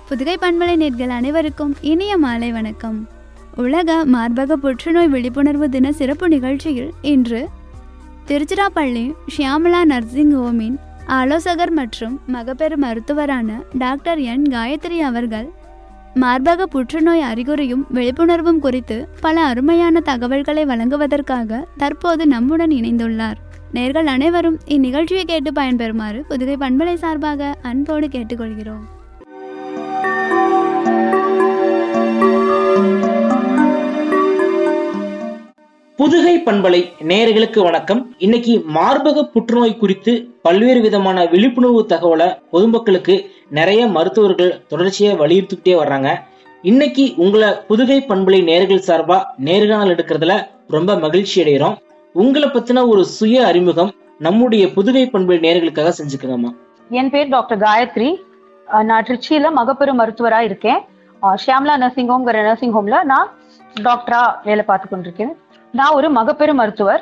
புதுகை பண்பலை நேர்கள் அனைவருக்கும் இனிய மாலை வணக்கம் உலக மார்பக புற்றுநோய் விழிப்புணர்வு தின சிறப்பு நிகழ்ச்சியில் இன்று திருச்சிராப்பள்ளி ஷியாமலா நர்சிங் ஹோமின் ஆலோசகர் மற்றும் மகப்பேறு மருத்துவரான டாக்டர் என் காயத்ரி அவர்கள் மார்பக புற்றுநோய் அறிகுறியும் விழிப்புணர்வும் குறித்து பல அருமையான தகவல்களை வழங்குவதற்காக தற்போது நம்முடன் இணைந்துள்ளார் நேர்கள் அனைவரும் இந்நிகழ்ச்சியை கேட்டு பயன்பெறுமாறு புதுகை பண்பலை சார்பாக அன்போடு கேட்டுக்கொள்கிறோம் புதுகை பண்பலை நேயர்களுக்கு வணக்கம் இன்னைக்கு மார்பக புற்றுநோய் குறித்து பல்வேறு விதமான விழிப்புணர்வு தகவலை பொதுமக்களுக்கு நிறைய மருத்துவர்கள் தொடர்ச்சியா வலியுறுத்திக்கிட்டே வர்றாங்க இன்னைக்கு உங்களை புதுகை பண்பலை நேர்கள் சார்பா நேர்காணல் எடுக்கிறதுல ரொம்ப மகிழ்ச்சி அடைகிறோம் உங்களை பத்தின ஒரு சுய அறிமுகம் நம்முடைய புதுகை பண்பலை நேர்களுக்காக செஞ்சுக்கோங்கம்மா என் பேர் டாக்டர் காயத்ரி அஹ் நான் திருச்சியில மகப்பெரு மருத்துவரா இருக்கேன் அஹ் ஷியாம்லா நர்சிங் ஹோம்ங்கிற நர்சிங் ஹோம்ல நான் டாக்டரா வேலை பார்த்து கொண்டிருக்கேன் நான் ஒரு மகப்பெரு மருத்துவர்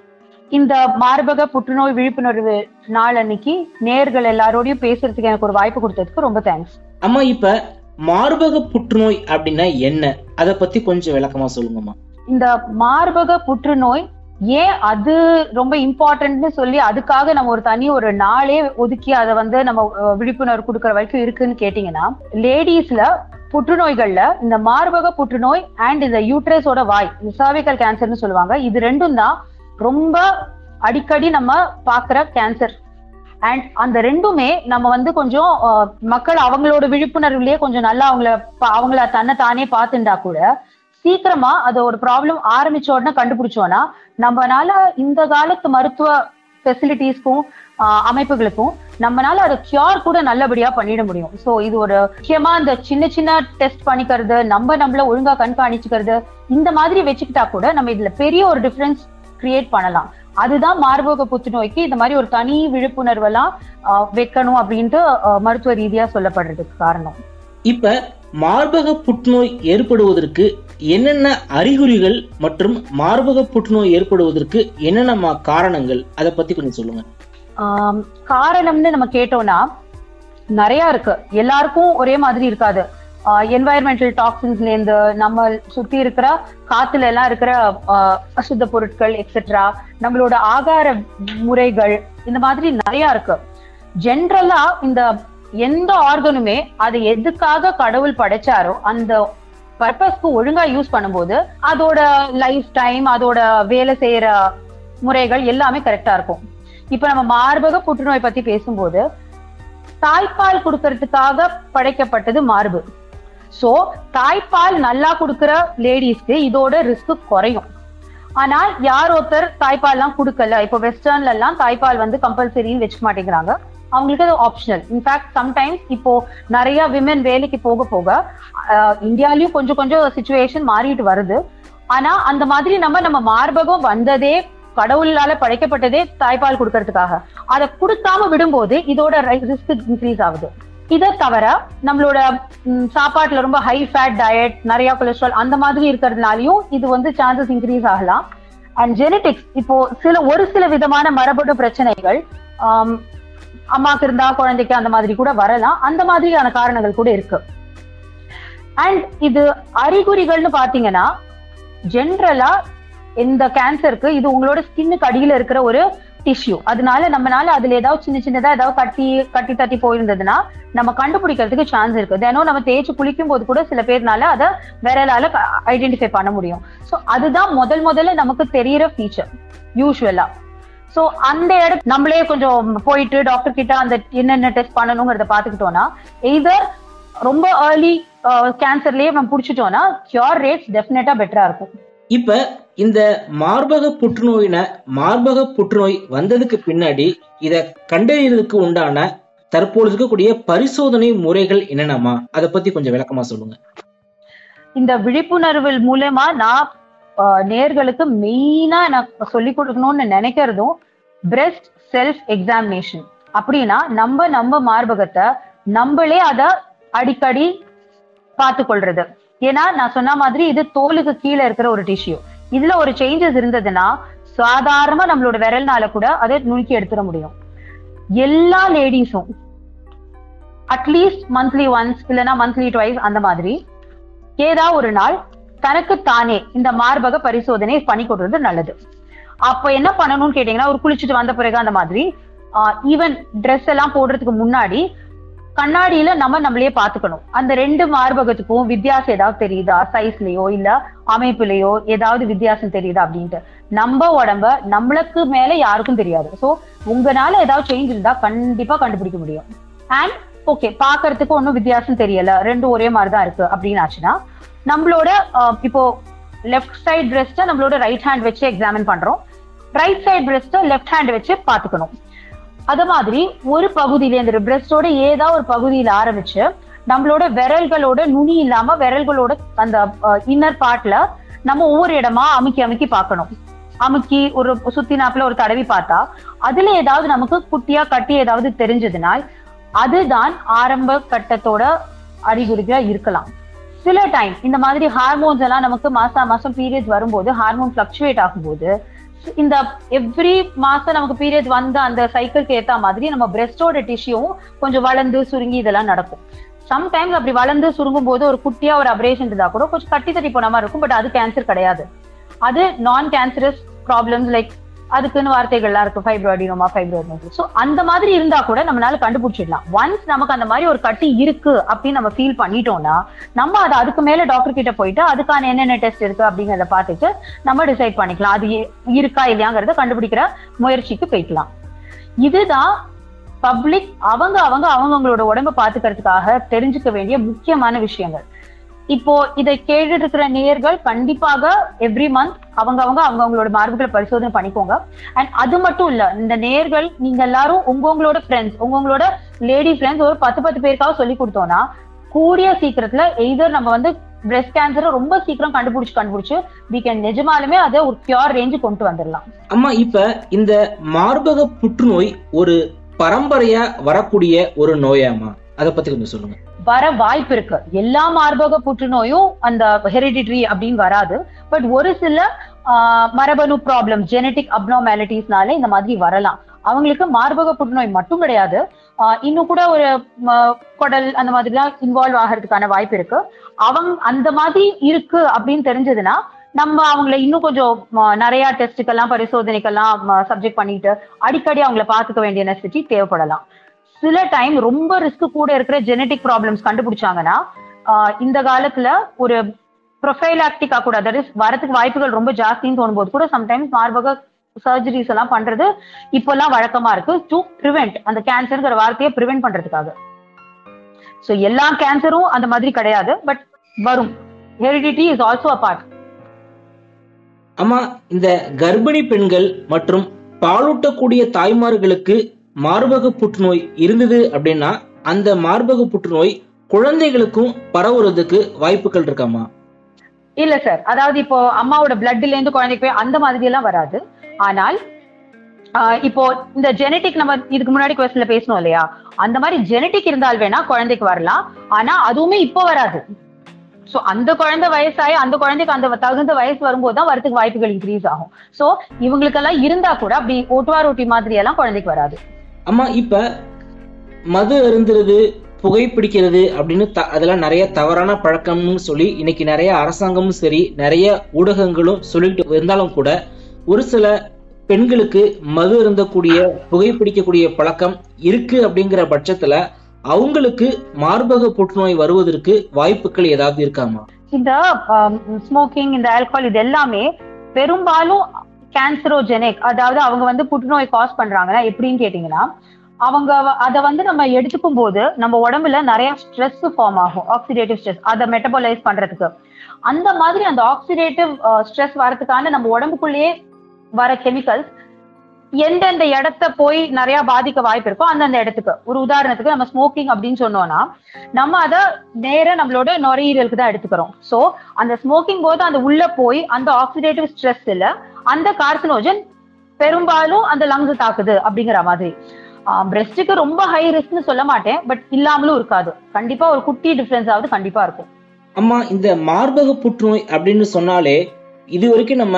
இந்த மார்பக புற்றுநோய் விழிப்புணர்வு நாள் அன்னைக்கு நேர்கள் எல்லாரோடையும் பேசுறதுக்கு எனக்கு ஒரு வாய்ப்பு கொடுத்ததுக்கு ரொம்ப தேங்க்ஸ் அம்மா இப்ப மார்பக புற்றுநோய் அப்படின்னா என்ன அதை பத்தி கொஞ்சம் விளக்கமா சொல்லுங்கம்மா இந்த மார்பக புற்றுநோய் ஏன் அது ரொம்ப இம்பார்ட்டன்ட்னு சொல்லி அதுக்காக நம்ம ஒரு தனி ஒரு நாளே ஒதுக்கி அதை வந்து நம்ம அஹ், விழிப்புணர்வு கொடுக்கற வரைக்கும் இருக்குன்னு கேட்டீங்கன்னா லேடிஸ்ல புற்றுநோய்கள்ல இந்த மார்பக புற்றுநோய் அண்ட் இந்த யூட்ரஸோட வாய் இந்த சர்விக்கல் கேன்சர்னு சொல்லுவாங்க இது ரெண்டும் தான் ரொம்ப அடிக்கடி நம்ம பாக்குற கேன்சர் அண்ட் அந்த ரெண்டுமே நம்ம வந்து கொஞ்சம் அஹ், மக்கள் அவங்களோட விழிப்புணர்வுலயே கொஞ்சம் நல்லா அவங்கள பா- அவங்கள தன்னை தானே பார்த்துட்டா கூட சீக்கிரமா அது ஒரு ப்ராப்ளம் ஆரம்பிச்ச உடனே கண்டுபிடிச்சோம்னா நம்மனால இந்த காலத்து மருத்துவ ஃபெசிலிட்டிஸ்க்கும் அமைப்புகளுக்கும் நம்மனால அதை கியூர் கூட நல்லபடியா பண்ணிட முடியும் சோ இது ஒரு முக்கியமா இந்த சின்ன சின்ன டெஸ்ட் பண்ணிக்கிறது நம்ம நம்மள ஒழுங்கா கண்காணிச்சுக்கிறது இந்த மாதிரி வச்சுக்கிட்டா கூட நம்ம இதுல பெரிய ஒரு டிஃபரன்ஸ் கிரியேட் பண்ணலாம் அதுதான் மார்பக புற்றுநோய்க்கு இந்த மாதிரி ஒரு தனி விழிப்புணர்வு எல்லாம் ஆஹ் வைக்கணும் அப்படின்ட்டு ஆஹ் மருத்துவ ரீதியா சொல்லப்படுறதுக்கு காரணம் இப்ப மார்பக புற்றுநோய் ஏற்படுவதற்கு என்னென்ன அறிகுறிகள் மற்றும் மார்பக புற்றுநோய் ஏற்படுவதற்கு என்னென்ன காரணங்கள் அதை பத்தி கொஞ்சம் சொல்லுங்க ஆம், காரணம்னு நம்ம கேட்டோம்னா நிறைய இருக்கு எல்லாருக்கும் ஒரே மாதிரி இருக்காது என்வாயர்மெண்டல் டாக்ஸின்ஸ்ல இருந்து நம்ம சுத்தி இருக்கிற காத்துல எல்லாம் இருக்கிற ஆஹ், அசுத்த பொருட்கள் எக்ஸெட்ரா நம்மளோட ஆகார முறைகள் இந்த மாதிரி நிறைய இருக்கு ஜென்ரலா இந்த எந்த ஆர்கனுமே அதை எதுக்காக கடவுள் படைச்சாரோ அந்த பர்பஸ்க்கு ஒழுங்கா யூஸ் பண்ணும்போது அதோட லைஃப் டைம் அதோட வேலை செய்யற முறைகள் எல்லாமே கரெக்டா இருக்கும் இப்ப நம்ம மார்பக புற்றுநோய் பத்தி பேசும்போது தாய்ப்பால் கொடுக்கறதுக்காக படைக்கப்பட்டது மார்பு சோ தாய்ப்பால் நல்லா கொடுக்கிற லேடிஸ்க்கு இதோட ரிஸ்க் குறையும் ஆனால் யார் ஒருத்தர் தாய்ப்பால்லாம் கொடுக்கல இப்போ வெஸ்டர்ன்ல எல்லாம் தாய்ப்பால் வந்து கம்பல்சரின்னு வச்சுக்க மாட்டேங்கிறாங்க அவங்களுக்கு அது ஆப்ஷனல் இன்ஃபேக்ட் சம்டைம்ஸ் இப்போ நிறைய விமன் வேலைக்கு போக போக ஆஹ், இந்தியாலயும் கொஞ்சம் கொஞ்சம் சுச்சுவேஷன் மாறிட்டு வருது ஆனா அந்த மாதிரி நம்ம நம்ம மார்பகம் வந்ததே கடவுளால படைக்கப்பட்டதே தாய்ப்பால் கொடுக்கறதுக்காக அதை கொடுக்காம விடும்போது இதோட ரிஸ்க் இன்க்ரீஸ் ஆகுது இதை தவிர நம்மளோட ம், சாப்பாட்டுல ரொம்ப ஹை ஃபேட் டயட் நிறைய கொலஸ்ட்ரால் அந்த மாதிரி இருக்கிறதுனாலயும் இது வந்து சான்சஸ் இன்க்ரீஸ் ஆகலாம் அண்ட் ஜெனட்டிக்ஸ் இப்போ சில ஒரு சில விதமான மரபணு பிரச்சனைகள் ஆம், அம்மாக்கு இருந்தா குழந்தைக்கு அந்த மாதிரி கூட வரலாம் அந்த மாதிரியான காரணங்கள் கூட இருக்கு அண்ட் இது அறிகுறிகள்னு பாத்தீங்கன்னா ஜென்ரலா இந்த கேன்சருக்கு இது உங்களோட ஸ்கின்னுக்கு அடியில இருக்கிற ஒரு டிஷ்யூ அதனால நம்மனால அதுல ஏதாவது சின்ன சின்னதா ஏதாவது கட்டி கட்டி தட்டி போயிருந்ததுன்னா நம்ம கண்டுபிடிக்கிறதுக்கு சான்ஸ் இருக்கு தினம் நம்ம தேய்ச்சி குளிக்கும் போது கூட சில பேர்னால அதை விரலால ஐடென்டிஃபை பண்ண முடியும் சோ அதுதான் முதல் முதல்ல நமக்கு தெரியற ஃபீச்சர் யூஸ்வலா சோ அந்த இடத்து நம்மளே கொஞ்சம் போயிட்டு டாக்டர் கிட்ட அந்த என்னென்ன டெஸ்ட் பண்ணணுங்கிறத பாத்துக்கிட்டோம்னா எய்தர் ரொம்ப ஏர்லி கேன்சர்லயே நம்ம புடிச்சிட்டோம்னா கியூர் ரேட்ஸ் டெஃபினட்டா பெட்டரா இருக்கும் இப்ப இந்த மார்பக புற்றுநோயின மார்பக புற்றுநோய் வந்ததுக்கு பின்னாடி இத கண்டறியறதுக்கு உண்டான தற்பொழுது இருக்கக்கூடிய பரிசோதனை முறைகள் என்னென்னமா அதை பத்தி கொஞ்சம் விளக்கமா சொல்லுங்க இந்த விழிப்புணர்வு மூலமா நான் ஆஹ், நேர்களுக்கு மெயினா நான் சொல்லிக் கொடுக்கணும்னு நினைக்கிறதும் பிரெஸ்ட் செல்ஃப் எக்ஸாமினேஷன் அப்படின்னா நம்ம நம்ம மார்பகத்தை நம்மளே அத அடிக்கடி பார்த்து கொள்றது ஏன்னா நான் சொன்ன மாதிரி இது தோலுக்கு கீழே இருக்கிற ஒரு டிஷ்யூ இதுல ஒரு சேஞ்சஸ் இருந்ததுன்னா சாதாரணமா நம்மளோட விரல்னால கூட அதை நுணுக்கி எடுத்துட முடியும் எல்லா லேடிஸும் அட்லீஸ்ட் மந்த்லி ஒன்ஸ் இல்லைன்னா மந்த்லி ட்வைஸ் அந்த மாதிரி ஏதாவது ஒரு நாள் தனக்கு தானே இந்த மார்பக பரிசோதனை பண்ணி கொடுறது நல்லது அப்ப என்ன பண்ணணும்னு கேட்டீங்கன்னா ஒரு குளிச்சுட்டு வந்த பிறகு அந்த மாதிரி ஈவன் ட்ரெஸ் எல்லாம் போடுறதுக்கு முன்னாடி கண்ணாடியில நம்ம நம்மளையே பாத்துக்கணும் அந்த ரெண்டு மார்பகத்துக்கும் வித்தியாசம் ஏதாவது தெரியுதா சைஸ்லயோ இல்ல அமைப்புலயோ ஏதாவது வித்தியாசம் தெரியுதா அப்படின்ட்டு நம்ம உடம்ப நம்மளுக்கு மேல யாருக்கும் தெரியாது சோ உங்களால ஏதாவது சேஞ்ச் இருந்தா கண்டிப்பா கண்டுபிடிக்க முடியும் அண்ட் ஓகே பாக்குறதுக்கு ஒன்றும் வித்தியாசம் தெரியல ரெண்டும் ஒரே மாதிரி தான் இருக்கு அப்படின்னு ஆச்சுன்னா நம்மளோட அஹ், இப்போ லெஃப்ட் சைட் பிரெஸ்ட நம்மளோட ரைட் ஹேண்ட் வச்சு எக்ஸாமின் பண்றோம் ரைட் சைட் பிரெஸ்ட லெஃப்ட் ஹேண்ட் வச்சு பாத்துக்கணும் அது மாதிரி ஒரு பகுதியில இந்த பிரெஸ்டோட ஏதாவது ஒரு பகுதியில ஆரம்பிச்சு நம்மளோட விரல்களோட நுனி இல்லாம விரல்களோட அந்த இன்னர் பார்ட்ல நம்ம ஒவ்வொரு இடமா அமுக்கி அமுக்கி பார்க்கணும் அமுக்கி ஒரு சுத்தி நாப்புல ஒரு தடவி பார்த்தா அதுல ஏதாவது நமக்கு குட்டியா கட்டி ஏதாவது தெரிஞ்சதுனால் அதுதான் ஆரம்ப கட்டத்தோட அறிகுறிகளா இருக்கலாம் சில டைம் இந்த மாதிரி ஹார்மோன்ஸ் எல்லாம் நமக்கு மாசா மாசம் பீரியட்ஸ் வரும்போது ஹார்மோன் பிளக்சுவேட் ஆகும்போது இந்த எவ்ரி மாசம் நமக்கு பீரியட் வந்த அந்த சைக்கிள்க்கு ஏத்த மாதிரி நம்ம பிரெஸ்டோட டிஷ்யூவும் கொஞ்சம் வளர்ந்து சுருங்கி இதெல்லாம் நடக்கும் சம்டைம்ஸ் அப்படி வளர்ந்து சுருங்கும் போது ஒரு குட்டியா ஒரு அப்ரேஷன் இருந்தா கூட கொஞ்சம் கட்டி தட்டி போன மாதிரி இருக்கும் பட் அது கேன்சர் கிடையாது அது நான் கேன்சரஸ் ப்ராப்ளம்ஸ் லைக் அதுக்குன்னு வார்த்தைகள்லாம் இருக்கு ஃபைப்ராய்டினோமா ஃபைப்ரோனோமா ஸோ அந்த மாதிரி இருந்தா கூட நம்மளால கண்டுபிடிச்சிடலாம் ஒன்ஸ் நமக்கு அந்த மாதிரி ஒரு கட்டி இருக்கு அப்படின்னு நம்ம ஃபீல் பண்ணிட்டோம்னா நம்ம அதை அதுக்கு மேல டாக்டர் கிட்ட போயிட்டு அதுக்கான என்னென்ன டெஸ்ட் இருக்கு அப்படிங்கறத பார்த்துட்டு நம்ம டிசைட் பண்ணிக்கலாம் அது இ- இருக்கா இல்லையாங்கிறத கண்டுபிடிக்கிற முயற்சிக்கு போய்க்கலாம் இதுதான் பப்ளிக் அவங்க அவங்க அவங்கவங்களோட உடம்ப பாத்துக்கிறதுக்காக தெரிஞ்சுக்க வேண்டிய முக்கியமான விஷயங்கள் இப்போ இதை கேட்டு இருக்கிற நேயர்கள் கண்டிப்பாக எவ்ரி மந்த் அவங்க அவங்க அவங்கவங்களோட மார்புகளை பரிசோதனை பண்ணிக்கோங்க அண்ட் அது மட்டும் இல்ல இந்த நேயர்கள் நீங்க எல்லாரும் உங்கவங்களோட ஃப்ரெண்ட்ஸ் உங்கவங்களோட லேடி ஃப்ரெண்ட்ஸ் ஒரு பத்து பத்து பேருக்காக சொல்லி கொடுத்தோம்னா கூடிய சீக்கிரத்துல எய்தர் நம்ம வந்து பிரஸ்ட் கேன்சரை ரொம்ப சீக்கிரம் கண்டுபிடிச்சு கண்டுபிடிச்சு we can நிஜமாலுமே அதை ஒரு கியூர் ரேஞ்சு கொண்டு வந்துடலாம் அம்மா இப்ப இந்த மார்பக புற்றுநோய் ஒரு பரம்பரையா வரக்கூடிய ஒரு நோயாமா அதை பத்தி கொஞ்சம் சொல்லுங்க வர வாய்ப்பு இருக்கு எல்லா மார்பக புற்றுநோயும் அந்த ஹெரிடிட்ரி அப்படின்னு வராது பட் ஒரு சில ஆஹ், மரபணு ப்ராப்ளம் ஜெனட்டிக் அப்னார்மாலிட்டிஸ்னால இந்த மாதிரி வரலாம் அவங்களுக்கு மார்பக புற்றுநோய் மட்டும் கிடையாது ஆஹ், இன்னும் கூட ஒரு ம, குடல் அந்த மாதிரிலாம் இன்வால்வ் ஆகிறதுக்கான வாய்ப்பு இருக்கு அவங்க அந்த மாதிரி இருக்கு அப்படின்னு தெரிஞ்சதுன்னா நம்ம அவங்கள இன்னும் கொஞ்சம் ம, நிறைய டெஸ்ட்டுக்கெல்லாம் பரிசோதனைக்கெல்லாம் சப்ஜெக்ட் பண்ணிட்டு அடிக்கடி அவங்கள பார்த்துக்க வேண்டிய நெசிட்டி தேவைப்படலாம் சில டைம் ரொம்ப ரிஸ்க் கூட இருக்கிற ஜெனட்டிக் ப்ராப்ளம்ஸ் கண்டுபிடிச்சாங்கன்னா ஆஹ் இந்த காலத்துல ஒரு ப்ரொஃபைலாக்டிக்கா கூட that is வரதுக்கு வாய்ப்புகள் ரொம்ப ஜாஸ்தின்னு தோணும்போது கூட சம்டைம்ஸ் மார்பக சர்ஜரிஸ் எல்லாம் பண்றது இப்போல்லாம் வழக்கமா இருக்கு டு ப்ரிவென்ட் அந்த கேன்சர்ங்கிற வார்த்தையை ப்ரிவென்ட் பண்றதுக்காக சோ எல்லா கேன்சரும் அந்த மாதிரி கிடையாது பட் வரும் heredity is also a part அம்மா இந்த கர்ப்பிணி பெண்கள் மற்றும் பாலூட்டக்கூடிய தாய்மார்களுக்கு மார்பக புற்றுநோய் இருந்தது அப்படின்னா அந்த மார்பக புற்றுநோய் குழந்தைகளுக்கும் பரவுறதுக்கு வாய்ப்புகள் இருக்காமா இல்ல சார் அதாவது இப்போ அம்மாவோட பிளட்ல இருந்து குழந்தைக்கு போய் அந்த மாதிரி எல்லாம் வராது ஆனால் ஆஹ் இப்போ இந்த ஜெனட்டிக் நம்ம இதுக்கு முன்னாடி கொஸ்டின்ல பேசணும் இல்லையா அந்த மாதிரி ஜெனட்டிக் இருந்தால் வேணா குழந்தைக்கு வரலாம் ஆனா அதுவுமே இப்போ வராது சோ அந்த குழந்தை வயசாயி அந்த குழந்தைக்கு அந்த தகுந்த வயசு வரும்போது தான் வரதுக்கு வாய்ப்புகள் இன்க்ரீஸ் ஆகும் சோ இவங்களுக்கெல்லாம் இருந்தா கூட அப்படி ஓட்டுவா ரொட்டி மாதிரி எல்லாம் குழந்தைக்கு வராது அம்மா இப்ப மது அருந்துறது புகைப்பிடிக்கிறது அப்படின்னு த- அதெல்லாம் நிறைய தவறான பழக்கம்னு சொல்லி இன்னைக்கு நிறைய அரசாங்கமும் சரி நிறைய ஊடகங்களும் சொல்லிட்டு இருந்தாலும் கூட ஒரு சில பெண்களுக்கு மது அருந்தக்கூடிய புகைப்பிடிக்கக்கூடிய பழக்கம் இருக்கு அப்படிங்கிற பட்சத்துல அவங்களுக்கு மார்பக புற்றுநோய் வருவதற்கு வாய்ப்புகள் ஏதாவது இருக்காமா இந்த ஸ்மோக்கிங் இந்த ஆல்கஹால் இது எல்லாமே பெரும்பாலும் கேன்சரோஜெனிக் அதாவது அவங்க வந்து புற்றுநோய் காஸ் பண்றாங்கன்னா எப்படின்னு கேட்டீங்கன்னா அவங்க வ- அத வந்து நம்ம எடுத்துக்கும் போது நம்ம உடம்புல நிறைய ஸ்ட்ரெஸ் ஃபார்ம் ஆகும் ஆக்சிடேட்டிவ் ஸ்ட்ரெஸ் அதை மெட்டபாலைஸ் பண்றதுக்கு அந்த மாதிரி அந்த ஆக்சிடேட்டிவ் ஸ்ட்ரெஸ் வரதுக்கான நம்ம உடம்புக்குள்ளேயே வர கெமிக்கல்ஸ் எந்தெந்த இடத்த போய் நிறைய பாதிக்க வாய்ப்பு இருக்கோ அந்தந்த இடத்துக்கு ஒரு உதாரணத்துக்கு நம்ம ஸ்மோக்கிங் அப்படின்னு சொன்னோம்னா நம்ம அதை நேரா நம்மளோட நுரையீரலுக்கு தான் எடுத்துக்கிறோம் சோ அந்த ஸ்மோக்கிங் போது அந்த உள்ள போய் அந்த ஆக்சிடேட்டிவ் ஸ்ட்ரெஸ்ல அந்த கார்சினோஜன் பெரும்பாலும் அந்த லங்ஸ் தாக்குது அப்படிங்கிற மாதிரி பிரெஸ்டுக்கு ரொம்ப ஹை ரிஸ்க்னு சொல்ல மாட்டேன் பட் இல்லாமலும் இருக்காது கண்டிப்பா ஒரு குட்டி டிஃபரன்ஸ் ஆகுது கண்டிப்பா இருக்கும் அம்மா இந்த மார்பக புற்றுநோய் அப்படின்னு சொன்னாலே இது வரைக்கும் நம்ம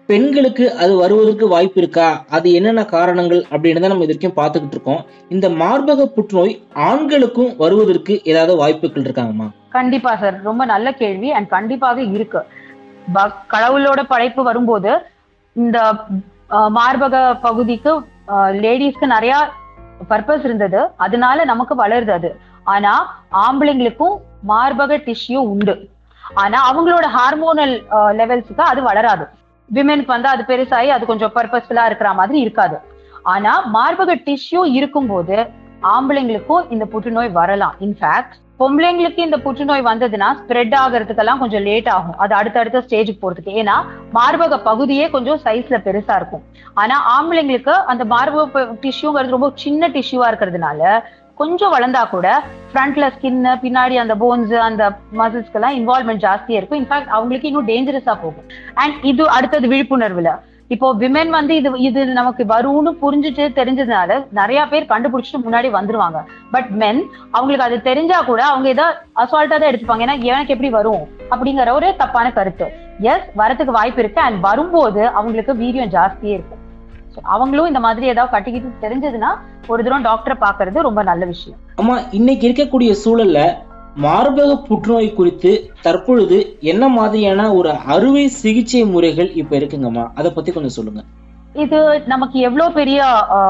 பெண்களுக்கு அது வருவதற்கு வாய்ப்பு இருக்கா அது என்னென்ன காரணங்கள் அப்படின்னு தான் நம்ம இது வரைக்கும் பார்த்துக்கிட்டு இருக்கோம் இந்த மார்பக புற்றுநோய் ஆண்களுக்கும் வருவதற்கு ஏதாவது வாய்ப்புகள் இருக்காங்கம்மா கண்டிப்பா சார் ரொம்ப நல்ல கேள்வி அண்ட் கண்டிப்பாக இருக்கு ப- கடவுளோட படைப்பு வரும்போது இந்த அஹ், மார்பக பகுதிக்கு லேடிஸ்க்கு நிறைய பர்பஸ் இருந்தது அதனால நமக்கு வளருது அது ஆனா ஆம்பளைங்களுக்கும் மார்பக டிஷ்யூ உண்டு ஆனா அவங்களோட ஹார்மோனல் லெவல்ஸுக்கு அது வளராது விமெனுக்கு வந்து அது பெருசாகி அது கொஞ்சம் பர்பஸ்ஃபுல்லா இருக்கிற மாதிரி இருக்காது ஆனா மார்பக டிஷ்யூ இருக்கும்போது ஆம்பளைங்களுக்கும் இந்த புற்றுநோய் வரலாம் இன்ஃபேக்ட் பொம்பளைங்களுக்கு இந்த புற்றுநோய் வந்ததுன்னா ஸ்ப்ரெட் ஆகிறதுக்கெல்லாம் கொஞ்சம் லேட் ஆகும் அது அடுத்தடுத்த ஸ்டேஜுக்கு போறதுக்கு ஏன்னா மார்பக பகுதியே கொஞ்சம் சைஸ்ல பெருசா இருக்கும் ஆனா ஆம்பளைங்களுக்கு அந்த மார்பக டிஷ்யூங்கிறது ரொம்ப சின்ன டிஷ்யூவா இருக்கிறதுனால கொஞ்சம் வளர்ந்தா கூட ஃப்ரண்ட்ல ஸ்கின் பின்னாடி அந்த போன்ஸ் அந்த மசில்ஸ்க்கு எல்லாம் இன்வால்மெண்ட் ஜாஸ்தியா இருக்கும் இன்ஃபேக்ட் அவங்களுக்கு இன்னும் டேஞ்சரஸா போகும் அண்ட் இது அடுத்தது விழிப்புணர்வுல இப்போ விமென் வந்து இது இது நமக்கு வரும்னு புரிஞ்சுட்டு தெரிஞ்சதுனால நிறைய பேர் கண்டுபிடிச்சிட்டு முன்னாடி வந்துருவாங்க பட் மென் அவங்களுக்கு அது தெரிஞ்சா கூட அவங்க ஏதோ அசால்ட்டா தான் எடுத்துப்பாங்க ஏன்னா எனக்கு எப்படி வரும் அப்படிங்கிற ஒரு தப்பான கருத்து எஸ் வரதுக்கு வாய்ப்பு இருக்கு அண்ட் வரும்போது அவங்களுக்கு வீரியம் ஜாஸ்தியே இருக்கும் So, அவங்களும் இந்த மாதிரி ஏதாவது கட்டிக்கிட்டு தெரிஞ்சதுன்னா ஒரு தூரம் டாக்டரை பாக்குறது ரொம்ப நல்ல விஷயம் அம்மா இன்னைக்கு இருக்கக்கூடிய சூழல்ல மார்பக புற்றுநோய் குறித்து தற்பொழுது என்ன மாதிரியான ஒரு அறுவை சிகிச்சை முறைகள் இப்ப இருக்குங்கம்மா அதை பத்தி கொஞ்சம் சொல்லுங்க இது நமக்கு எவ்வளவு பெரிய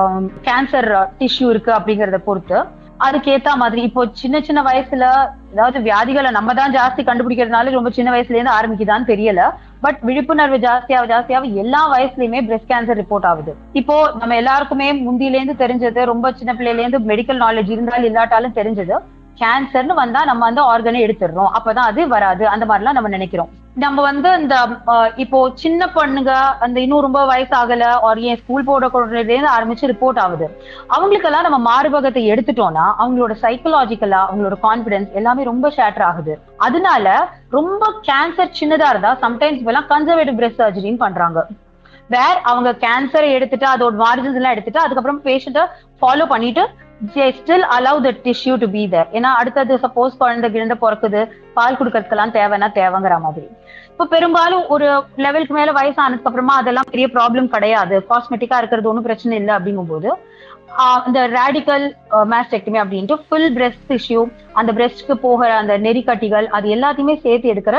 கேன்சர் டிஷ்யூ இருக்கு அப்படிங்கறத பொறுத்து அதுக்கு ஏத்த மாதிரி இப்போ சின்ன சின்ன வயசுல ஏதாவது வியாதிகளை நம்ம தான் ஜாஸ்தி கண்டுபிடிக்கிறதுனால ரொம்ப சின்ன வயசுல இருந்து ஆரம்பிக்குதான்னு தெரியல பட் விழிப்புணர்வு ஜாஸ்தியாக ஜாஸ்தியாக எல்லா வயசுலயுமே பிரஸ்ட் கேன்சர் ரிப்போர்ட் ஆகுது இப்போ நம்ம எல்லாருக்குமே முந்தியில இருந்து தெரிஞ்சது ரொம்ப சின்ன பிள்ளையில இருந்து மெடிக்கல் நாலேஜ் இருந்தாலும் இல்லாட்டாலும் தெரிஞ்சது கேன்சர்னு வந்தா நம்ம அந்த ஆர்கனை எடுத்துடுறோம் அப்பதான் அது வராது அந்த மாதிரிலாம் நம்ம நினைக்கிறோம் நம்ம வந்து இந்த அஹ், இப்போ சின்ன பொண்ணுங்க அந்த இன்னும் ரொம்ப வயசு ஆகல ஒரு ஏன் ஸ்கூல் போட இருந்து ஆரம்பிச்சு ரிப்போர்ட் ஆகுது அவங்களுக்கெல்லாம் நம்ம மார்பகத்தை எடுத்துட்டோம்னா அவங்களோட சைக்கலாஜிக்கலா அவங்களோட கான்பிடன்ஸ் எல்லாமே ரொம்ப ஷேட்டர் ஆகுது அதனால ரொம்ப கேன்சர் சின்னதா இருந்தா சம்டைம்ஸ் இப்பெல்லாம் கன்சர்வேட்டிவ் பிரஸ்ட் சர்ஜரின்னு பண்றாங்க வேர் அவங்க கேன்சரை எடுத்துட்டு அதோட மார்ஜின்ஸ் எல்லாம் எடுத்துட்டு அதுக்கப்புறம் பேஷண்ட்டை ஃபாலோ பண்ணிட்டு still allow the tissue to be there ஏன்னா அடுத்தது சப்போஸ் குழந்தை கிழந்த பிறக்குது பால் கொடுக்கறதுக்கெல்லாம் தேவைன்னா தேவைங்கிற மாதிரி இப்போ பெரும்பாலும் ஒரு லெவலுக்கு மேல வயசானதுக்கு அப்புறமா அதெல்லாம் பெரிய ப்ராப்ளம் கிடையாது காஸ்மெட்டிக்கா இருக்கிறது ஒன்றும் பிரச்சனை இல்லை அப்படிங்கும்போது ஆஹ் இந்த ரேடிக்கல் மேஸ்டெக்டமி அப்படின்ட்டு ஃபுல் பிரெஸ்ட் டிஷ்யூ அந்த பிரெஸ்ட்க்கு போகிற அந்த நெறிக்கட்டிகள் அது எல்லாத்தையுமே சேர்த்து எடுக்கிற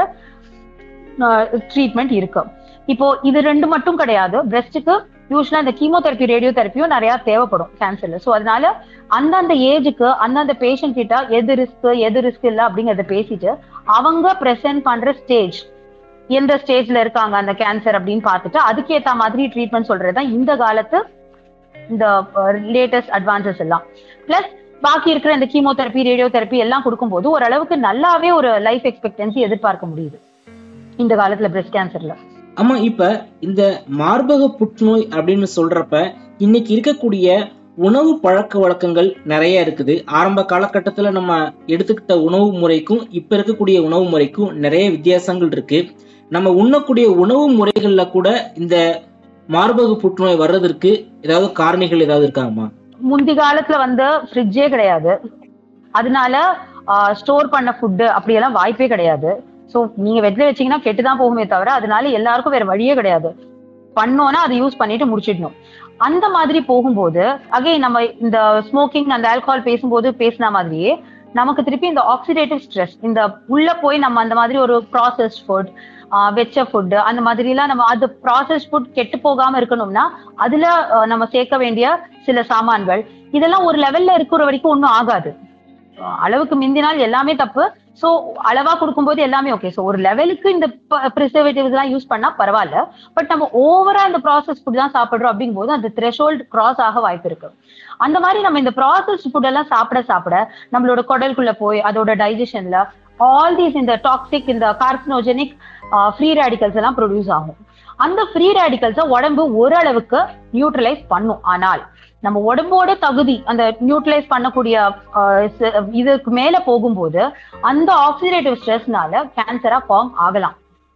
ட்ரீட்மெண்ட் இருக்கு இப்போ இது ரெண்டு மட்டும் கிடையாது பிரெஸ்ட்டுக்கு யூஸ்வலா இந்த கீமோதெரப்பி ரேடியோ தெரப்பியும் நிறைய தேவைப்படும் கேன்சர்ல ஸோ அதனால அந்தந்த ஏஜுக்கு அந்தந்த பேஷண்ட் கிட்ட எது ரிஸ்க் எது ரிஸ்க் இல்லை அப்படிங்கறத பேசிட்டு அவங்க ப்ரெசென்ட் பண்ற ஸ்டேஜ் எந்த ஸ்டேஜ்ல இருக்காங்க அந்த கேன்சர் அப்படின்னு பார்த்துட்டு அதுக்கேத்த மாதிரி ட்ரீட்மெண்ட் சொல்றதுதான் இந்த காலத்து இந்த லேட்டஸ்ட் அட்வான்சஸ் எல்லாம் பிளஸ் பாக்கி இருக்கிற இந்த கீமோதெரப்பி ரேடியோ தெரப்பி எல்லாம் கொடுக்கும்போது ஓரளவுக்கு நல்லாவே ஒரு லைஃப் எக்ஸ்பெக்டன்சி எதிர்பார்க்க முடியுது இந்த காலத்துல பிரஸ்ட் கேன்சர்ல ஆமா இப்ப இந்த மார்பக புற்றுநோய் அப்படின்னு சொல்றப்ப இன்னைக்கு இருக்கக்கூடிய உணவு பழக்க வழக்கங்கள் நிறைய இருக்குது ஆரம்ப காலகட்டத்துல நம்ம எடுத்துக்கிட்ட உணவு முறைக்கும் இப்ப இருக்கக்கூடிய உணவு முறைக்கும் நிறைய வித்தியாசங்கள் இருக்கு நம்ம உண்ணக்கூடிய உணவு முறைகள்ல கூட இந்த மார்பக புற்றுநோய் வர்றதற்கு ஏதாவது காரணிகள் ஏதாவது இருக்காங்கம்மா முந்தி காலத்துல வந்து ஃப்ரிட்ஜே கிடையாது அதனால ஸ்டோர் பண்ண ஃபுட்டு அப்படியெல்லாம் வாய்ப்பே கிடையாது ஸோ நீங்க வெட்டில வச்சீங்கன்னா கெட்டு தான் போகுமே தவிர அதனால எல்லாருக்கும் வேற வழியே கிடையாது பண்ணோம்னா அதை யூஸ் பண்ணிட்டு முடிச்சிடணும் அந்த மாதிரி போகும்போது அகை நம்ம இந்த ஸ்மோக்கிங் அந்த ஆல்கஹால் பேசும்போது பேசின மாதிரியே நமக்கு திருப்பி இந்த ஆக்சிடேட்டிவ் ஸ்ட்ரெஸ் இந்த உள்ள போய் நம்ம அந்த மாதிரி ஒரு ப்ராசஸ்ட் ஃபுட் வெச்ச ஃபுட் அந்த மாதிரி எல்லாம் நம்ம அது ப்ராசஸ் ஃபுட் கெட்டு போகாம இருக்கணும்னா அதுல அஹ், நம்ம சேர்க்க வேண்டிய சில சாமான்கள் இதெல்லாம் ஒரு லெவல்ல இருக்கிற வரைக்கும் ஒன்றும் ஆகாது அஹ், அளவுக்கு மிந்தினால் எல்லாமே தப்பு சோ அளவா கொடுக்கும்போது எல்லாமே ஓகே சோ ஒரு லெவலுக்கு இந்த ப்ரிசர்வேட்டிவ்ஸ் எல்லாம் யூஸ் பண்ணா பரவாயில்ல பட் நம்ம ஓவரா இந்த ப்ராசஸ் ஃபுட் தான் சாப்பிடுறோம் அப்படிங்கும்போது அந்த த்ரெஷோல்ட் கிராஸ் ஆக வாய்ப்பு இருக்கு அந்த மாதிரி நம்ம இந்த ப்ராசஸ் ஃபுட் எல்லாம் சாப்பிட சாப்பிட நம்மளோட குடலுக்குள்ள போய் அதோட டைஜஷன்ல ஆல் தீஸ் இந்த டாக்ஸிக் இந்த கார்சினோஜெனிக் ஃப்ரீ ரேடிகல்ஸ் எல்லாம் ப்ரொடியூஸ் ஆகும் அந்த ஃப்ரீ ரேடிகல்ஸை உடம்பு ஓரளவுக்கு நியூட்ரலைஸ் பண்ணும் ஆனால் நம்ம உடம்போட தகுதி அந்த நியூட்ரலைஸ் பண்ணக்கூடிய ஆஹ், ச- இதுக்கு மேல போகும்போது அந்த ஆக்சிடேட்டிவ் ஸ்ட்ரெஸ்னால கேன்சரா ஃபார்ம் ஆகலாம்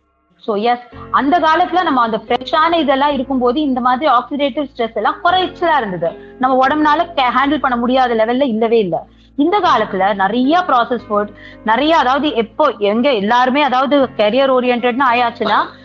ஸோ எஸ் அந்த காலத்துல நம்ம அந்த ஃப்ரெஷ்ஷான இதெல்லாம் இருக்கும்போது இந்த மாதிரி ஆக்சிடேட்டிவ் ஸ்ட்ரெஸ் எல்லாம் குறைச்சலா இருந்தது நம்ம உடம்புனால ஹேண்டில் பண்ண முடியாத லெவல்ல இல்லவே இல்லை இந்த காலத்துல நிறைய ப்ராசஸ் ஃபுட் நிறைய அதாவது எப்போ எங்க எல்லாருமே அதாவது கெரியர் ஓரியன்ட்னு ஆயாச்சுன்னா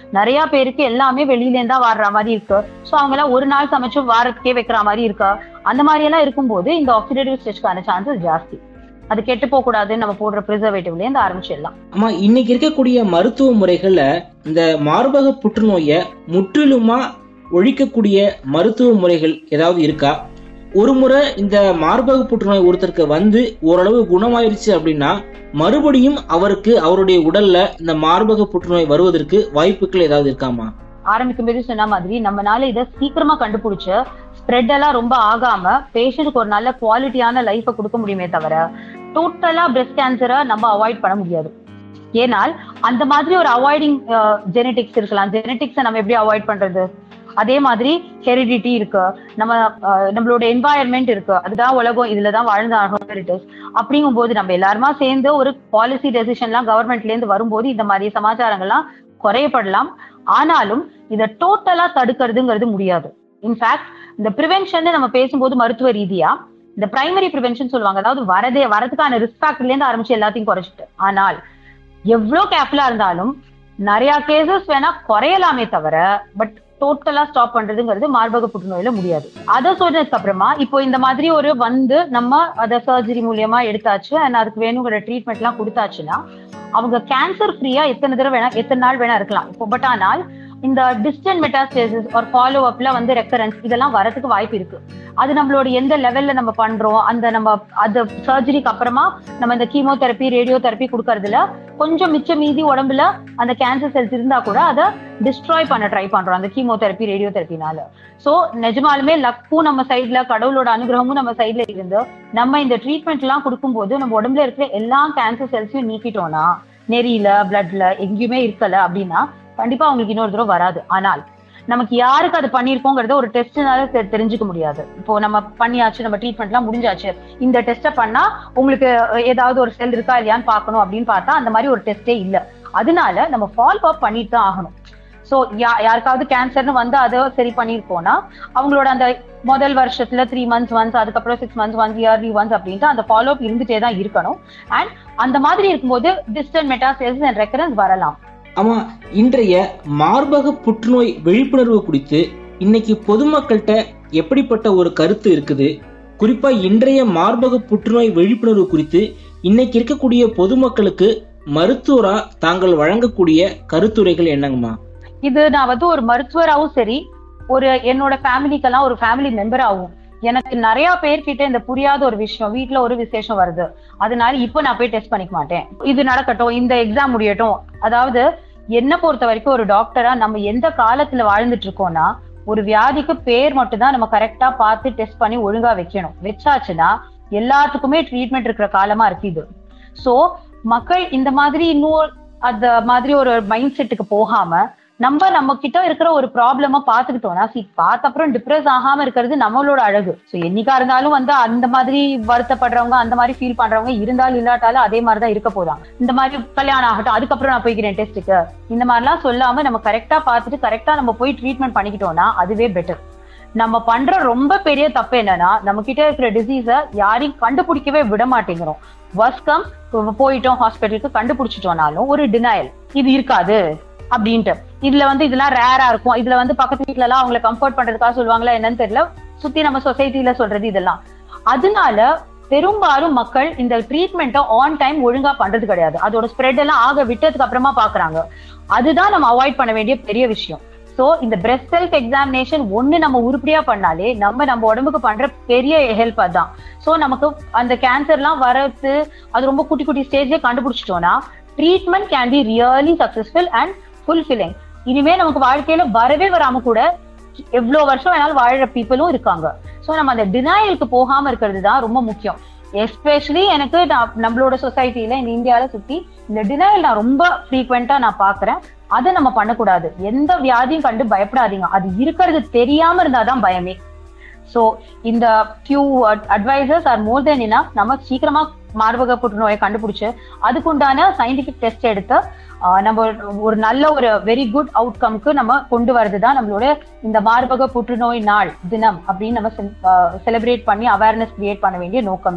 நிறைய பேருக்கு எல்லாமே வெளியில இருந்தா வர்ற மாதிரி இருக்கு சோ அவங்க எல்லாம் ஒரு நாள் சமைச்சு வாரத்துக்கே வைக்கிற மாதிரி இருக்கு அந்த மாதிரி எல்லாம் இருக்கும்போது இந்த ஆக்சிடேட்டிவ் ஸ்ட்ரெஸ்க்கான சான்சஸ் ஜாஸ்தி அது கெட்டு போக கூடாதுன்னு நம்ம போடுற ப்ரிசர்வேட்டிவ்ல இருந்து ஆரம்பிச்சிடலாம் ஆமா இன்னைக்கு இருக்கக்கூடிய மருத்துவ முறைகள்ல இந்த மார்பக புற்றுநோயை முற்றிலுமா ஒழிக்கக்கூடிய மருத்துவ முறைகள் ஏதாவது இருக்கா ஒரு முறை இந்த மார்பக புற்றுநோய் ஒருத்தருக்கு வந்து ஓரளவு குணமாயிருச்சு அப்படின்னா மறுபடியும் அவருக்கு அவருடைய உடல்ல இந்த மார்பக புற்றுநோய் வருவதற்கு வாய்ப்புகள் ஏதாவது இருக்காமா ஆரம்பிக்கும் போது சொன்ன மாதிரி நம்மனால இதை சீக்கிரமா கண்டுபிடிச்சு ஸ்ப்ரெட் எல்லாம் ரொம்ப ஆகாம பேஷண்ட்க்கு ஒரு நல்ல குவாலிட்டியான லைஃபை கொடுக்க முடியுமே தவிர டோட்டலா பிரஸ்ட் கேன்சரை நம்ம அவாய்ட் பண்ண முடியாது ஏனால் அந்த மாதிரி ஒரு அவாய்டிங் ஜெனடிக்ஸ் இருக்கலாம் ஜெனடிக்ஸை நம்ம எப்படி அவாய்ட் பண்றது அதே மாதிரி ஹெரிடிட்டி இருக்கு நம்ம அஹ், நம்மளோட என்வாயர்மெண்ட் இருக்கு அதுதான் உலகம் இதுலதான் வாழ்ந்து ஆகும் அப்படிங்கும் போது நம்ம எல்லாருமா சேர்ந்து ஒரு பாலிசி டெசிஷன்லாம் கவர்மெண்ட்ல இருந்து வரும்போது இந்த மாதிரி சமாச்சாரங்கள்லாம் குறையப்படலாம் ஆனாலும் இதை டோட்டலா தடுக்கிறதுங்கிறது முடியாது இன்ஃபேக்ட் இந்த ப்ரிவென்ஷன் நம்ம பேசும்போது மருத்துவ ரீதியா இந்த பிரைமரி ப்ரிவென்ஷன் சொல்லுவாங்க அதாவது வரதே வரதுக்கான ரிஸ்க் ஃபேக்டர்ல இருந்து ஆரம்பிச்சு எல்லாத்தையும் குறைச்சிட்டு ஆனால் எவ்வளவு கேர்ஃபுல்லா இருந்தாலும் நிறைய கேசஸ் வேணா குறையலாமே தவிர பட் டோட்டலா ஸ்டாப் பண்றதுங்கிறது மார்பக புற்றுநோயில முடியாது அதை சொன்னதுக்கு அப்புறமா இப்போ இந்த மாதிரி ஒரு வந்து நம்ம அதை சர்ஜரி மூலியமா எடுத்தாச்சு அண்ட் அதுக்கு வேணுங்கிற ட்ரீட்மெண்ட் எல்லாம் கொடுத்தாச்சுன்னா அவங்க கேன்சர் ஃப்ரீயா எத்தனை தடவை வேணா எத்தனை நாள் வேணா இருக்கலாம் இப்போ பட் ஆனால் இந்த டிஸ்டன்ட் மெட்டாஸ்டேசிஸ் ஒரு ஃபாலோ அப்ல வந்து ரெக்கரன்ஸ் இதெல்லாம் வரதுக்கு வாய்ப்பு இருக்கு அது நம்மளோட எந்த லெவல்ல நம்ம பண்றோம் அந்த நம்ம அது சர்ஜரிக்கு அப்புறமா நம்ம இந்த கீமோதெரப்பி ரேடியோ தெரப்பி கொடுக்கறதுல கொஞ்சம் மிச்ச மீதி உடம்புல அந்த கேன்சர் செல்ஸ் இருந்தா கூட அதை டிஸ்ட்ராய் பண்ண ட்ரை பண்றோம் அந்த கீமோதெரப்பி ரேடியோ தெரப்பினால சோ நிஜமாலுமே லக்கும் நம்ம சைட்ல கடவுளோட அனுகிரகமும் நம்ம சைட்ல இருந்து நம்ம இந்த ட்ரீட்மெண்ட் எல்லாம் கொடுக்கும்போது நம்ம உடம்புல இருக்கிற எல்லா கேன்சர் செல்ஸையும் நீக்கிட்டோம்னா நெறியில பிளட்ல எங்கேயுமே இருக்கல அப்படின்னா கண்டிப்பா அவங்களுக்கு இன்னொரு தடவை வராது ஆனால் நமக்கு யாருக்கு அது பண்ணிருக்கோங்கிறத ஒரு டெஸ்ட்னால தெரிஞ்சுக்க முடியாது இப்போ நம்ம பண்ணியாச்சு நம்ம ட்ரீட்மெண்ட்லாம் முடிஞ்சாச்சு இந்த டெஸ்ட்டை பண்ணா உங்களுக்கு ஏதாவது ஒரு செல் இருக்கா இல்லையான்னு பார்க்கணும் அப்படின்னு பார்த்தா அந்த மாதிரி ஒரு டெஸ்டே இல்ல அதனால நம்ம ஃபாலோ அப் பண்ணிட்டு தான் ஆகணும் சோ யாருக்காவது கேன்சர்னு வந்து அதை சரி பண்ணிருக்கோம்னா அவங்களோட அந்த முதல் வருஷத்துல த்ரீ மந்த்ஸ் ஒன்ஸ் அதுக்கப்புறம் six months once yearly once அப்படின்ட்டு அந்த ஃபாலோ அப் இருந்துட்டே தான் இருக்கணும் அண்ட் அந்த மாதிரி இருக்கும்போது டிஸ்டன்ட் மெட்டாஸ்டேசிஸ் அண்ட் ரெக்கரன்ஸ் வரலாம் ஆமா இன்றைய மார்பக புற்றுநோய் விழிப்புணர்வு குறித்து இன்னைக்கு பொதுமக்கள்கிட்ட எப்படிப்பட்ட ஒரு கருத்து இருக்குது குறிப்பா இன்றைய மார்பக புற்றுநோய் விழிப்புணர்வு குறித்து இன்னைக்கு இருக்கக்கூடிய பொதுமக்களுக்கு மருத்துவரா தாங்கள் வழங்கக்கூடிய கருத்துரைகள் என்னங்கம்மா இது நான் வந்து ஒரு மருத்துவராகவும் சரி ஒரு என்னோட ஃபேமிலிக்கெல்லாம் ஒரு ஃபேமிலி மெம்பராகவும் எனக்கு நிறைய பேர்கிட்ட இந்த புரியாத ஒரு விஷயம் வீட்ல ஒரு விசேஷம் வருது அதனால இப்போ நான் போய் டெஸ்ட் பண்ணிக்க மாட்டேன் இது நடக்கட்டும் இந்த எக்ஸாம் முடியட்டும் அதாவது என்ன பொறுத்த வரைக்கும் ஒரு டாக்டரா நம்ம எந்த காலத்துல வாழ்ந்துட்டு இருக்கோம்னா ஒரு வியாதிக்கு பேர் மட்டும் தான் நம்ம கரெக்டா பார்த்து டெஸ்ட் பண்ணி ஒழுங்கா வைக்கணும் வச்சாச்சுன்னா எல்லாத்துக்குமே ட்ரீட்மெண்ட் இருக்கிற காலமா இருக்கு இது சோ மக்கள் இந்த மாதிரி இன்னும் அந்த மாதிரி ஒரு மைண்ட் செட்டுக்கு போகாம நம்ம நம்ம கிட்ட இருக்கிற ஒரு ப்ராப்ளம பாத்துக்கிட்டோம்னா சி பார்த்த அப்புறம் டிப்ரெஸ் ஆகாம இருக்கிறது நம்மளோட அழகு சோ என்னைக்கா இருந்தாலும் வந்து அந்த மாதிரி வருத்தப்படுறவங்க அந்த மாதிரி ஃபீல் பண்றவங்க இருந்தாலும் இல்லாட்டாலும் அதே மாதிரிதான் இருக்க போதாங்க இந்த மாதிரி கல்யாணம் ஆகட்டும் அதுக்கப்புறம் நான் போய்க்கிறேன் டெஸ்ட்டுக்கு இந்த மாதிரிலாம் சொல்லாம நம்ம கரெக்டா பார்த்துட்டு கரெக்டா நம்ம போய் ட்ரீட்மெண்ட் பண்ணிக்கிட்டோம்னா அதுவே பெட்டர் நம்ம பண்ற ரொம்ப பெரிய தப்பு என்னன்னா நம்ம கிட்ட இருக்கிற டிசீஸ யாரையும் கண்டுபிடிக்கவே விட மாட்டேங்கிறோம் வஸ்கம் போயிட்டோம் ஹாஸ்பிட்டலுக்கு கண்டுபிடிச்சிட்டோம்னாலும் ஒரு டினையல் இது இருக்காது அப்படின்ட்டு இதுல வந்து இதெல்லாம் ரேரா இருக்கும் இதுல வந்து பக்கத்து வீட்ல எல்லாம் அவங்களை கம்ஃபர்ட் பண்றதுக்காக சொல்லுவாங்களா என்னன்னு தெரியல சுத்தி நம்ம சொசைட்டில சொல்றது இதெல்லாம் அதனால பெரும்பாலும் மக்கள் இந்த ட்ரீட்மெண்ட்டை ஆன் டைம் ஒழுங்கா பண்றது கிடையாது அதோட ஸ்ப்ரெட் எல்லாம் ஆக விட்டதுக்கு அப்புறமா பாக்குறாங்க அதுதான் நம்ம அவாய்ட் பண்ண வேண்டிய பெரிய விஷயம் சோ இந்த பிரெஸ்ட் செல்ஃப் எக்ஸாமினேஷன் ஒண்ணு நம்ம உருப்படியா பண்ணாலே நம்ம நம்ம உடம்புக்கு பண்ற பெரிய ஹெல்ப் அதான் சோ நமக்கு அந்த கேன்சர்லாம் வரது அது ரொம்ப குட்டி குட்டி ஸ்டேஜ்ல கண்டுபிடிச்சிட்டோம்னா treatment can be really successful and fulfilling இனிமே நமக்கு வாழ்க்கையில வரவே வராம கூட எவ்வளவு வருஷம் வேணாலும் வாழற பீப்புளும் இருக்காங்க சோ நம்ம அந்த டினாயலுக்கு போகாம இருக்கிறது தான் ரொம்ப முக்கியம் எஸ்பெஷலி எனக்கு நான் நம்மளோட சொசைட்டில இந்த இந்தியால சுத்தி இந்த டினாயல் நான் ரொம்ப ஃப்ரீக்வெண்டா நான் பாக்குறேன் அதை நம்ம பண்ணக்கூடாது எந்த வியாதியும் கண்டு பயப்படாதீங்க அது இருக்கிறது தெரியாம இருந்தாதான் பயமே சோ இந்த few advisers are more then இனா நம்ம சீக்கிரமா மார்பக புற்றுநோயை கண்டுபிடிச்சு அதுக்குண்டான சயின்டிபிக் டெஸ்ட் எடுத்து நம்ம ஒரு நல்ல ஒரு வெரி குட் அவுட்கம்க்கு நம்ம கொண்டு வரதுதான் நம்மளோட இந்த மார்பக புற்றுநோய் நாள் தினம் அப்படின்னு நம்ம செலிப்ரேட் பண்ணி அவேர்னஸ் கிரியேட் பண்ண வேண்டிய நோக்கமே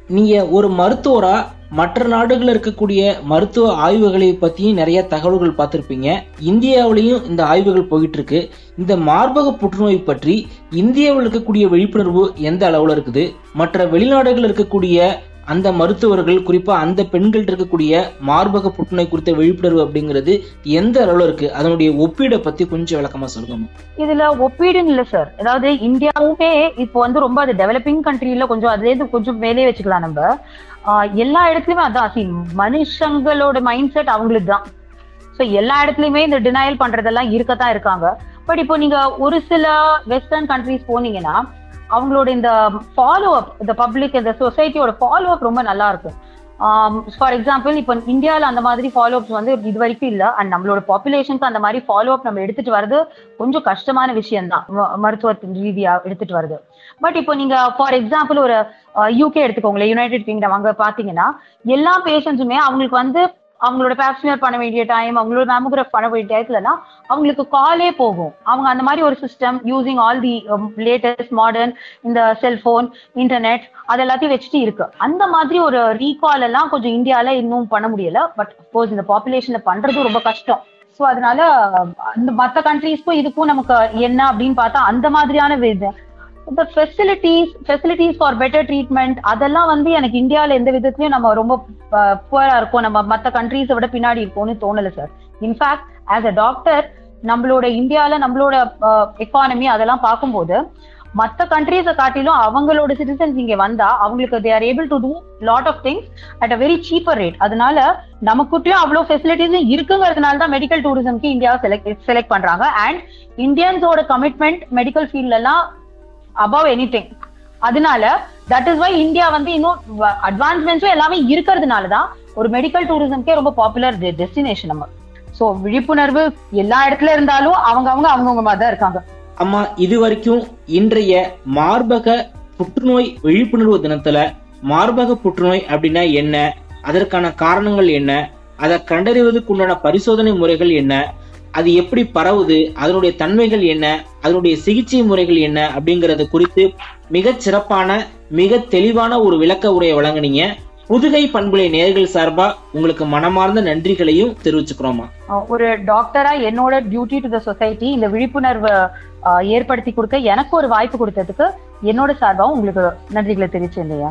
நீங்க ஒரு மருத்துவரா மற்ற நாடுகளில் இருக்கக்கூடிய மருத்துவ ஆய்வுகளை பத்தியும் நிறைய தகவல்கள் பார்த்திருப்பீங்க இந்தியாவிலையும் இந்த ஆய்வுகள் போயிட்டு இருக்கு இந்த மார்பக புற்றுநோய் பற்றி இந்தியாவில் இருக்கக்கூடிய விழிப்புணர்வு எந்த அளவுல இருக்குது மற்ற வெளிநாடுகளில் இருக்கக்கூடிய அந்த மருத்துவர்கள் குறிப்பா அந்த பெண்கள் இருக்கக்கூடிய மார்பக புற்றுநோய் குறித்த விழிப்புணர்வு அப்படிங்கிறது எந்த அளவுல இருக்கு அதனுடைய ஒப்பீடை பத்தி கொஞ்சம் விளக்கமா சொல்லுங்க இதுல ஒப்பீடுன்னு இல்ல சார் அதாவது இந்தியாவுமே இப்போ வந்து ரொம்ப அது டெவலப்பிங் கண்ட்ரில கொஞ்சம் அதுல இருந்து கொஞ்சம் மேலே வச்சுக்கலாம் நம்ம ஆஹ் எல்லா இடத்துலயுமே அதான் see, மனுஷங்களோட மைண்ட் செட் அவங்களுக்கு தான் ஸோ எல்லா இடத்துலயுமே இந்த டினையல் பண்றதெல்லாம் இருக்கத்தான் இருக்காங்க பட் இப்போ நீங்க ஒரு சில வெஸ்டர்ன் கண்ட்ரிஸ் போனீங்கன்னா அவங்களோட இந்த ஃபாலோ அப் இந்த பப்ளிக் இந்த சொசைட்டியோட ஃபாலோ அப் ரொம்ப நல்லா இருக்கும் ஃபார் எக்ஸாம்பிள் இப்போ இந்தியாவில் அந்த மாதிரி ஃபாலோ அப்ஸ் வந்து இது வரைக்கும் இல்லை அண்ட் நம்மளோட பாப்புலேஷனுக்கு அந்த மாதிரி ஃபாலோ அப் நம்ம எடுத்துட்டு வர்றது கொஞ்சம் கஷ்டமான விஷயம் தான் மருத்துவத்தின் ரீதியா எடுத்துட்டு வருது பட் இப்போ நீங்க ஃபார் எக்ஸாம்பிள் ஒரு யூகே எடுத்துக்கோங்களேன் யுனைடெட் கிங்டம் அங்க பாத்தீங்கன்னா எல்லா பேஷண்ட்ஸுமே அவங்களுக்கு வந்து அவங்களோட பேப்ஸ்மியர் பண்ண வேண்டிய டைம் அவங்களோட மேமோகிராஃப் பண்ண வேண்டிய டயத்துலனா அவங்களுக்கு காலே போகும் அவங்க அந்த மாதிரி ஒரு system using all the latest modern இந்த செல்போன் இன்டர்நெட் அது எல்லாத்தையும் வச்சுட்டு இருக்கு அந்த மாதிரி ஒரு ரீகால் எல்லாம் கொஞ்சம் இந்தியால இன்னும் பண்ண முடியல பட் அப்கோர்ஸ் இந்த பாப்புலேஷன்ல பண்றது ரொம்ப கஷ்டம் ஸோ அதனால இந்த மற்ற கண்ட்ரீஸ்க்கும் இதுக்கும் நமக்கு என்ன அப்படின்னு பார்த்தா அந்த மாதிரியான இது இந்த facilities facilities for better treatment அதெல்லாம் வந்து எனக்கு இந்தியாவில் எந்த விதத்துலயும் நம்ம ரொம்ப புவரா இருக்கோம் நம்ம மற்ற கண்ட்ரீஸை விட பின்னாடி இருக்கோம்னு தோணல sir in fact as a doctor நம்மளோட இந்தியாவில் நம்மளோட எக்கானமி அதெல்லாம் பார்க்கும்போது மற்ற கண்ட்ரீஸை காட்டிலும் அவங்களோட சிட்டிசன்ஸ் இங்க வந்தா அவங்களுக்கு they are able to do lot of things at a very cheaper rate அதனால நமக்குள்ளயும் அவ்வளோ ஃபெசிலிட்டிஸும் இருக்குங்கிறதுனால தான் மெடிக்கல் டூரிசம்க்கு இந்தியாவை செலக்ட் செலக்ட் பண்றாங்க அண்ட் இந்தியன்ஸோட கமிட்மெண்ட் மெடிக்கல் ஃபீல்ட்ல எல்லாம் அபவ் எனி திங் அதனால தட் இஸ் வை இந்தியா வந்து இன்னும் அட்வான்ஸ்மெண்ட்ஸும் எல்லாமே இருக்கிறதுனால தான் ஒரு மெடிக்கல் டூரிசம்க்கே ரொம்ப பாப்புலர் டெஸ்டினேஷன் நம்ம ஸோ விழிப்புணர்வு எல்லா இடத்துல இருந்தாலும் அவங்க அவங்க அவங்கவுங்க மாதிரி தான் இருக்காங்க அம்மா இது வரைக்கும் இன்றைய மார்பக புற்றுநோய் விழிப்புணர்வு தினத்துல மார்பக புற்றுநோய் அப்படின்னா என்ன அதற்கான காரணங்கள் என்ன அதை கண்டறிவதற்கு உண்டான பரிசோதனை முறைகள் என்ன அது எப்படி பரவுது அதனுடைய தன்மைகள் என்ன அதனுடைய சிகிச்சை முறைகள் என்ன அப்படிங்கறது குறித்து மிகச் சிறப்பான மிக தெளிவான ஒரு விளக்க உரையை வழங்குனீங்க புதுகை பண்புலை நேர்கள் சார்பா உங்களுக்கு மனமார்ந்த நன்றிகளையும் தெரிவிச்சுக்கிறோமா ஒரு டாக்டரா என்னோட டியூட்டி டு த சொசைட்டி இந்த விழிப்புணர்வு ஏற்படுத்தி கொடுக்க எனக்கு ஒரு வாய்ப்பு கொடுத்ததுக்கு என்னோட சார்பாகவும் உங்களுக்கு நன்றிகளை தெரிவிச்சிருந்தேன்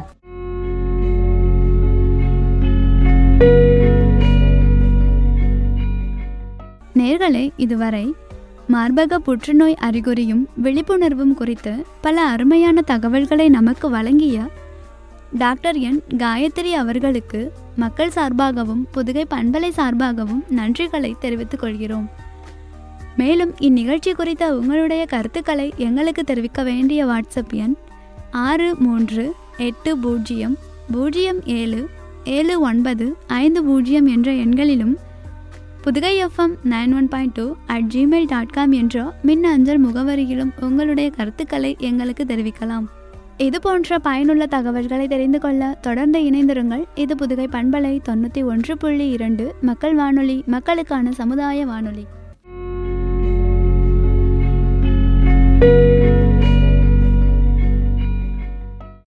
நேர்களே இதுவரை மார்பக புற்றுநோய் அறிகுறியும் விழிப்புணர்வும் குறித்து பல அருமையான தகவல்களை நமக்கு வழங்கிய டாக்டர் என் காயத்ரி அவர்களுக்கு மக்கள் சார்பாகவும் புதுகை பண்பலை சார்பாகவும் நன்றிகளை தெரிவித்துக் கொள்கிறோம் மேலும் இந்நிகழ்ச்சி குறித்த உங்களுடைய கருத்துக்களை எங்களுக்கு தெரிவிக்க வேண்டிய வாட்ஸ்அப் எண் ஆறு மூன்று எட்டு பூஜ்ஜியம் பூஜ்ஜியம் ஏழு ஏழு ஒன்பது ஐந்து பூஜ்ஜியம் என்ற எண்களிலும் Pudugai FM nine one point two at Gmail dot com என்ற மின் அஞ்சல் முகவரியிலும் உங்களுடைய கருத்துக்களை எங்களுக்கு தெரிவிக்கலாம் இது போன்ற பயனுள்ள தகவல்களை தெரிந்து கொள்ள தொடர்ந்து இணைந்திருங்கள் இது புதுகை பண்பலை தொண்ணூற்றி ஒன்று புள்ளி இரண்டு மக்கள் வானொலி மக்களுக்கான சமுதாய வானொலி